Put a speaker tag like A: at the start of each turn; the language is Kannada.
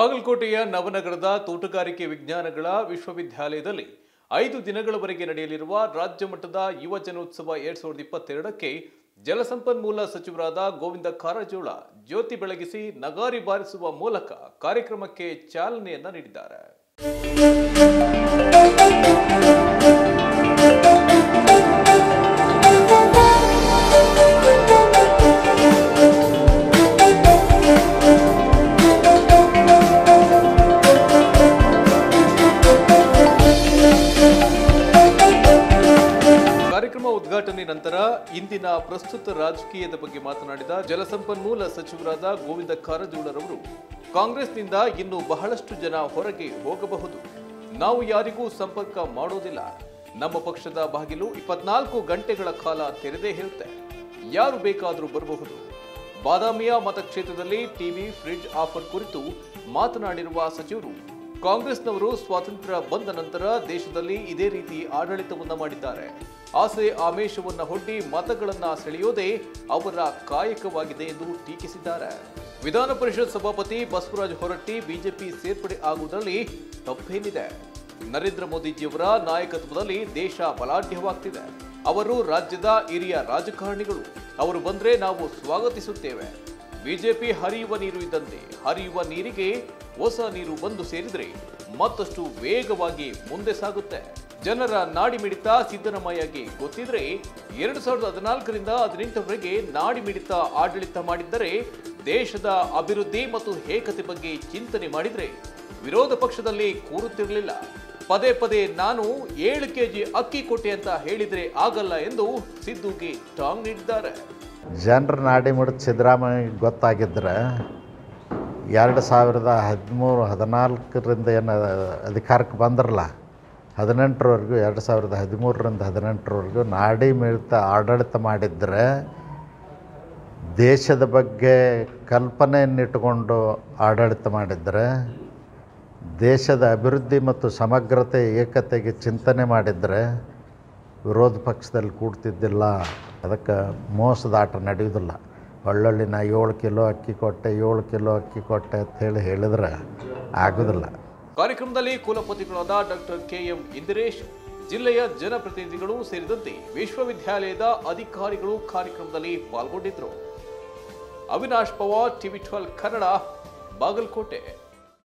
A: ಬಾಗಲಕೋಟೆಯ ನವನಗರದ ತೋಟಗಾರಿಕೆ ವಿಜ್ಞಾನಗಳ ವಿಶ್ವವಿದ್ಯಾಲಯದಲ್ಲಿ ಐದು ದಿನಗಳವರೆಗೆ ನಡೆಯಲಿರುವ ರಾಜ್ಯ ಮಟ್ಟದ ಯುವ ಜನೋತ್ಸವ ಎರಡ್ ಸಾವಿರದ ಇಪ್ಪತ್ತೆರಡಕ್ಕೆ ಜಲಸಂಪನ್ಮೂಲ ಸಚಿವರಾದ ಗೋವಿಂದ ಕಾರಜೋಳ ಜ್ಯೋತಿ ಬೆಳಗಿಸಿ ನಗಾರಿ ಬಾರಿಸುವ ಮೂಲಕ ಕಾರ್ಯಕ್ರಮಕ್ಕೆ ಚಾಲನೆಯನ್ನ ನೀಡಿದ್ದಾರೆ ಕಾರ್ಯಕ್ರಮ ಉದ್ಘಾಟನೆ ನಂತರ ಇಂದಿನ ಪ್ರಸ್ತುತ ರಾಜಕೀಯದ ಬಗ್ಗೆ ಮಾತನಾಡಿದ ಜಲಸಂಪನ್ಮೂಲ ಸಚಿವರಾದ ಗೋವಿಂದ ಕಾರಜೋಳರವರು ಕಾಂಗ್ರೆಸ್ನಿಂದ ಇನ್ನು ಬಹಳಷ್ಟು ಜನ ಹೊರಗೆ ಹೋಗಬಹುದು ನಾವು ಯಾರಿಗೂ ಸಂಪರ್ಕ ಮಾಡೋದಿಲ್ಲ ನಮ್ಮ ಪಕ್ಷದ ಬಾಗಿಲು ಇಪ್ಪತ್ನಾಲ್ಕು ಗಂಟೆಗಳ ಕಾಲ ತೆರೆದೇ ಇರುತ್ತೆ ಯಾರು ಬೇಕಾದರೂ ಬರಬಹುದು ಬಾದಾಮಿಯ ಮತಕ್ಷೇತ್ರದಲ್ಲಿ ಟಿವಿ ಫ್ರಿಡ್ಜ್ ಆಫರ್ ಕುರಿತು ಮಾತನಾಡಿರುವ ಸಚಿವರು ಕಾಂಗ್ರೆಸ್ನವರು ಸ್ವಾತಂತ್ರ್ಯ ಬಂದ ನಂತರ ದೇಶದಲ್ಲಿ ಇದೇ ರೀತಿ ಆಡಳಿತವನ್ನ ಮಾಡಿದ್ದಾರೆ ಆಸೆ ಆಮೇಶವನ್ನ ಹೊಡ್ಡಿ ಮತಗಳನ್ನ ಸೆಳೆಯೋದೇ ಅವರ ಕಾಯಕವಾಗಿದೆ ಎಂದು ಟೀಕಿಸಿದ್ದಾರೆ ವಿಧಾನ ಪರಿಷತ್ ಸಭಾಪತಿ ಬಸವರಾಜ ಹೊರಟ್ಟಿ ಬಿಜೆಪಿ ಸೇರ್ಪಡೆ ಆಗುವುದರಲ್ಲಿ ತಪ್ಪೇನಿದೆ ನರೇಂದ್ರ ಮೋದಿಜಿಯವರ ನಾಯಕತ್ವದಲ್ಲಿ ದೇಶ ಬಲಾಢ್ಯವಾಗ್ತಿದೆ ಅವರು ರಾಜ್ಯದ ಹಿರಿಯ ರಾಜಕಾರಣಿಗಳು ಅವರು ಬಂದ್ರೆ ನಾವು ಸ್ವಾಗತಿಸುತ್ತೇವೆ ಬಿಜೆಪಿ ಹರಿಯುವ ನೀರು ಇದ್ದಂತೆ ಹರಿಯುವ ನೀರಿಗೆ ಹೊಸ ನೀರು ಬಂದು ಸೇರಿದ್ರೆ ಮತ್ತಷ್ಟು ವೇಗವಾಗಿ ಮುಂದೆ ಸಾಗುತ್ತೆ ಜನರ ನಾಡಿ ಮಿಡಿತ ಸಿದ್ದರಾಮಯ್ಯಗೆ ಗೊತ್ತಿದ್ರೆ ಎರಡು ಸಾವಿರದ ಹದಿನಾಲ್ಕರಿಂದ ಹದಿನೆಂಟರವರೆಗೆ ನಾಡಿ ಮಿಡಿತ ಆಡಳಿತ ಮಾಡಿದ್ದರೆ ದೇಶದ ಅಭಿವೃದ್ಧಿ ಮತ್ತು ಏಕತೆ ಬಗ್ಗೆ ಚಿಂತನೆ ಮಾಡಿದ್ರೆ ವಿರೋಧ ಪಕ್ಷದಲ್ಲಿ ಕೂರುತ್ತಿರಲಿಲ್ಲ ಪದೇ ಪದೇ ನಾನು ಏಳು ಕೆಜಿ ಅಕ್ಕಿ ಕೊಟ್ಟೆ ಅಂತ ಹೇಳಿದ್ರೆ ಆಗಲ್ಲ ಎಂದು ಸಿದ್ದುಗೆ ಟಾಂಗ್ ನೀಡಿದ್ದಾರೆ
B: ಜನರ ನಾಡಿ ಮುಡಿದ ಸಿದ್ದರಾಮಯ್ಯ ಗೊತ್ತಾಗಿದ್ದರೆ ಎರಡು ಸಾವಿರದ ಹದಿಮೂರು ಹದಿನಾಲ್ಕರಿಂದ ಏನು ಅಧಿಕಾರಕ್ಕೆ ಬಂದ್ರಲ್ಲ ಹದಿನೆಂಟರವರೆಗೂ ಎರಡು ಸಾವಿರದ ಹದಿಮೂರರಿಂದ ಹದಿನೆಂಟರವರೆಗೂ ನಾಡಿ ಮಿಡಿತ ಆಡಳಿತ ಮಾಡಿದರೆ ದೇಶದ ಬಗ್ಗೆ ಕಲ್ಪನೆಯನ್ನಿಟ್ಟುಕೊಂಡು ಆಡಳಿತ ಮಾಡಿದರೆ ದೇಶದ ಅಭಿವೃದ್ಧಿ ಮತ್ತು ಸಮಗ್ರತೆ ಏಕತೆಗೆ ಚಿಂತನೆ ಮಾಡಿದರೆ ವಿರೋಧ ಪಕ್ಷದಲ್ಲಿ ಕೂಡ್ತಿದ್ದಿಲ್ಲ ಅದಕ್ಕೆ ಮೋಸದ ಆಟ ನಡೆಯುವುದಿಲ್ಲ ಒಳ್ಳೊಳ್ಳೆ ನಾ ಏಳು ಕಿಲೋ ಅಕ್ಕಿ ಕೊಟ್ಟೆ ಏಳು ಕಿಲೋ ಅಕ್ಕಿ ಕೊಟ್ಟೆ ಅಂಥೇಳಿ ಹೇಳಿದ್ರೆ ಆಗೋದಿಲ್ಲ
A: ಕಾರ್ಯಕ್ರಮದಲ್ಲಿ ಕುಲಪತಿಗಳಾದ ಡಾಕ್ಟರ್ ಕೆಎಂ ಇಂದಿರೇಶ್ ಜಿಲ್ಲೆಯ ಜನಪ್ರತಿನಿಧಿಗಳು ಸೇರಿದಂತೆ ವಿಶ್ವವಿದ್ಯಾಲಯದ ಅಧಿಕಾರಿಗಳು ಕಾರ್ಯಕ್ರಮದಲ್ಲಿ ಪಾಲ್ಗೊಂಡಿದ್ದರು ಅವಿನಾಶ್ ಪವಾರ್ ಟಿವಿ ಟ್ವೆಲ್ ಕನ್ನಡ ಬಾಗಲಕೋಟೆ